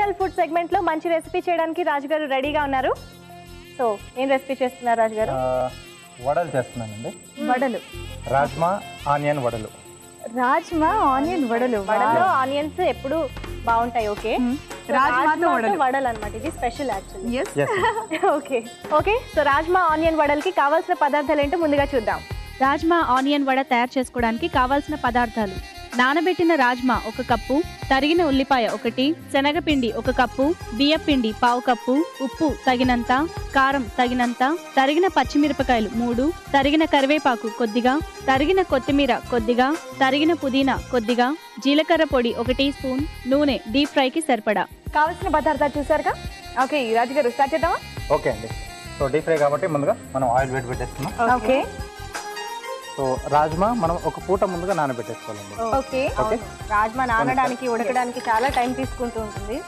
Regional food segment లో మంచి recipe చేయడానికి రాజు గారు రెడీగా ఉన్నారు సో ఏం రెసిపీ చేస్తున్నారు రాజు గారు ఆ, వడలు చేస్తున్నానండి వడలు రాజ్మా ఆనియన్ వడలు రాజ్మా ఆనియన్ వడలు వడలో ఆనియన్స్ ఎప్పుడు బాగుంటాయి ఓకే రాజ్మాతో వడలు. వడలు అనమాట ఇది special actually yes yes okay okay so rajma onion వడలకి కావాల్సిన పదార్థాలు ఏంటో ముందుగా చూద్దాం రాజ్మా ఆనియన్ వడ తయారు చేసుకోవడానికి కావాల్సిన పదార్థాలు నానబెట్టిన రాజ్మా ఒక కప్పు తరిగిన ఉల్లిపాయ ఒకటి శనగపిండి ఒక కప్పు బియ్యపిండి పావు కప్పు ఉప్పు తగినంత కారం తగినంత తరిగిన పచ్చిమిరపకాయలు మూడు తరిగిన కరివేపాకు కొద్దిగా తరిగిన కొత్తిమీర కొద్దిగా తరిగిన పుదీనా కొద్దిగా జీలకర్ర పొడి ఒక టీ స్పూన్ నూనె డీప్ ఫ్రైకి సరిపడా కావాల్సిన పదార్థాలు చూసారుగా ఓకే రాజు గారు స్టార్ట్ చేద్దామా ఓకే అండి సో డీప్ ఫ్రై కాబట్టి ముందుగా మనం ఆయిల్ వేడి పెట్టేస్తున్నాం ఓకే సో రాజ్మా మనం ఒక పూట ముందుగా నానబెట్టేసుకోవాలండి ఓకే ఓకే రాజ్మా నానడానికి ఉడకడానికి చాలా టైం తీసుకుంటూ ఉంటుంది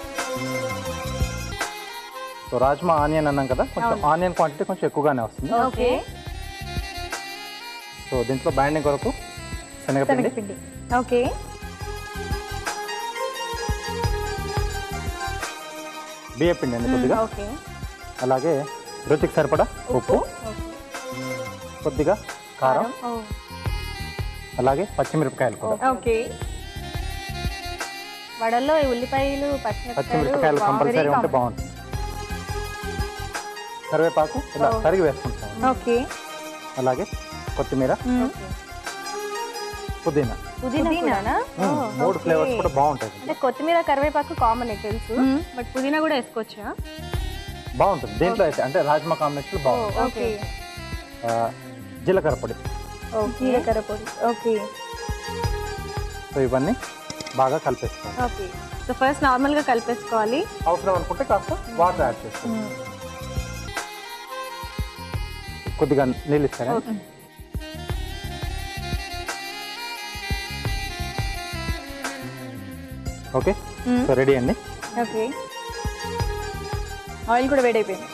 సో రాజ్మా ఆనియన్ అన్నాం కదా కొంచెం ఆనియన్ క్వాంటిటీ కొంచెం ఎక్కువగానే వస్తుంది ఓకే సో దీంట్లో బైండింగ్ కొరకు శనగపిండి శనగపిండి ఓకే బియ్య పిండి అండి కొద్దిగా ఓకే అలాగే రుచికి సరిపడా ఉప్పు కొద్దిగా కారం అలాగే పచ్చిమిరపకాయలు కూడా ఓకే వడల్లో ఈ ఉల్లిపాయలు పచ్చిమిరపకాయలు పచ్చిమిరపకాయలు కంపల్సరీ very ఉంటే బాగుంటుంది కరివేపాకు ఇలా తరిగి వేసుకుంటాం ఓకే అలాగే కొత్తిమీర పుదీనా పుదీనా పుదీనా. కూడానా? మ్మ్. ఓ, మూడు okay. ఫ్లేవర్స్ కూడా బాగుంటాయి అంటే కొత్తిమీర కరివేపాకు కామన్ తెలుసు మ్మ్. బట్ పుదీనా కూడా వేసుకోవచ్చా బాగుంటుంది దీంట్లో అయితే అంటే రాజ్మా కాంబినేషన్ బాగుంటుంది ఓకే ఆ, జీలకర్ర పొడి జీలకర్ర పొడి ఓకే సో ఇవన్నీ బాగా కలిపేసుకోవాలి ఓకే సో ఫస్ట్ నార్మల్ గా కలిపేసుకోవాలి అవసరం అనుకుంటే కాస్త వాటర్ యాడ్ చేసుకోవాలి కొద్దిగా నీళ్ళు ఇస్తారా ఓకే సో రెడీ అండి ఓకే ఆయిల్ కూడా వేడైపోయింది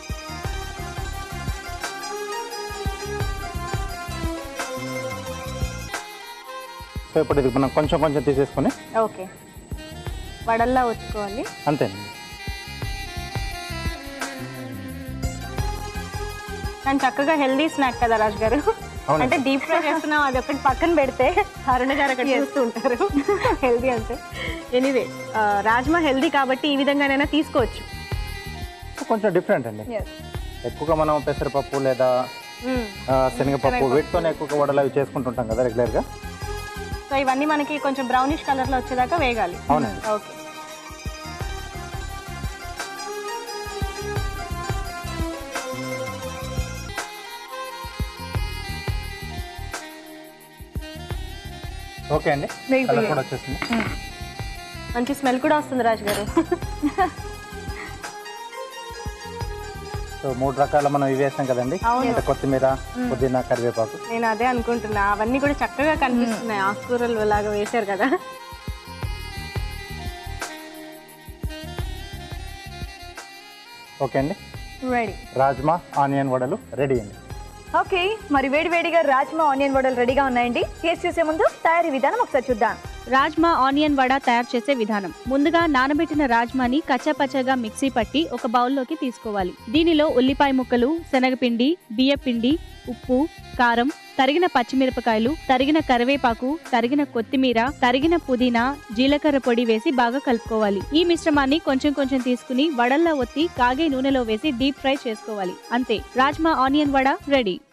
సో ఇప్పుడు ఇది మనం కొంచెం కొంచెం తీసేసుకొని ఓకే వడల్లా వచ్చుకోవాలి అంతేనండి కానీ చక్కగా హెల్దీ స్నాక్ కదా రాజు గారు అవును. అంటే డీప్ ఫ్రై చేస్తున్నాం అది ఒకటి పక్కన పెడితే అరుణ గారు అక్కడ చూస్తూ ఉంటారు హెల్దీ అంటే ఎనీవే రాజ్మా హెల్దీ కాబట్టి ఈ విధంగానైనా తీసుకోవచ్చు సో కొంచెం డిఫరెంట్ అండి ఎస్ ఎక్కువగా మనం పెసరపప్పు లేదా మ్మ్. ఆ, శనగపప్పు వీటితోనే ఎక్కువగా వడలు అవి చేసుకుంటుంటాం కదా రెగ్యులర్గా సో ఇవన్నీ మనకి కొంచెం బ్రౌనిష్ కలర్ లో వచ్చేదాకా వేగాలి అవునండి ఓకే ఓకే అండి వేగిపోయాయి. కలర్ కూడా వచ్చేసింది మంచి స్మెల్ కూడా వస్తుంది రాజు గారు సో మూడు రకాల మనం ఇవి వేసాం కదండి అవును. అంటే కొత్తిమీర పుదీనా కరివేపాకు నేను అదే అనుకుంటున్నా అవన్నీ కూడా చక్కగా కనిపిస్తున్నాయి ఆకుకూరలు లాగా వేశారు కదా ఓకే అండి రెడీ రాజ్మా ఆనియన్ వడలు రెడీ అండి ఓకే మరి వేడి వేడిగా రాజ్మా ఆనియన్ వడలు రెడీగా ఉన్నాయండి టేస్ట్ చేసే ముందు తయారీ విధానం ఒకసారి చూద్దాం రాజ్మా ఆనియన్ వడ తయారు చేసే విధానం ముందుగా నానబెట్టిన రాజ్మాని కచ్చాపచ్చగా మిక్సీ పట్టి ఒక బౌల్లోకి తీసుకోవాలి దీనిలో ఉల్లిపాయ ముక్కలు శనగపిండి బియ్యపిండి ఉప్పు కారం తరిగిన పచ్చిమిరపకాయలు తరిగిన కరివేపాకు తరిగిన కొత్తిమీర తరిగిన పుదీనా జీలకర్ర పొడి వేసి బాగా కలుపుకోవాలి ఈ మిశ్రమాన్ని కొంచెం కొంచెం తీసుకుని వడల్లో ఒత్తి కాగే నూనెలో వేసి డీప్ ఫ్రై చేసుకోవాలి అంతే రాజ్మా ఆనియన్ వడ రెడీ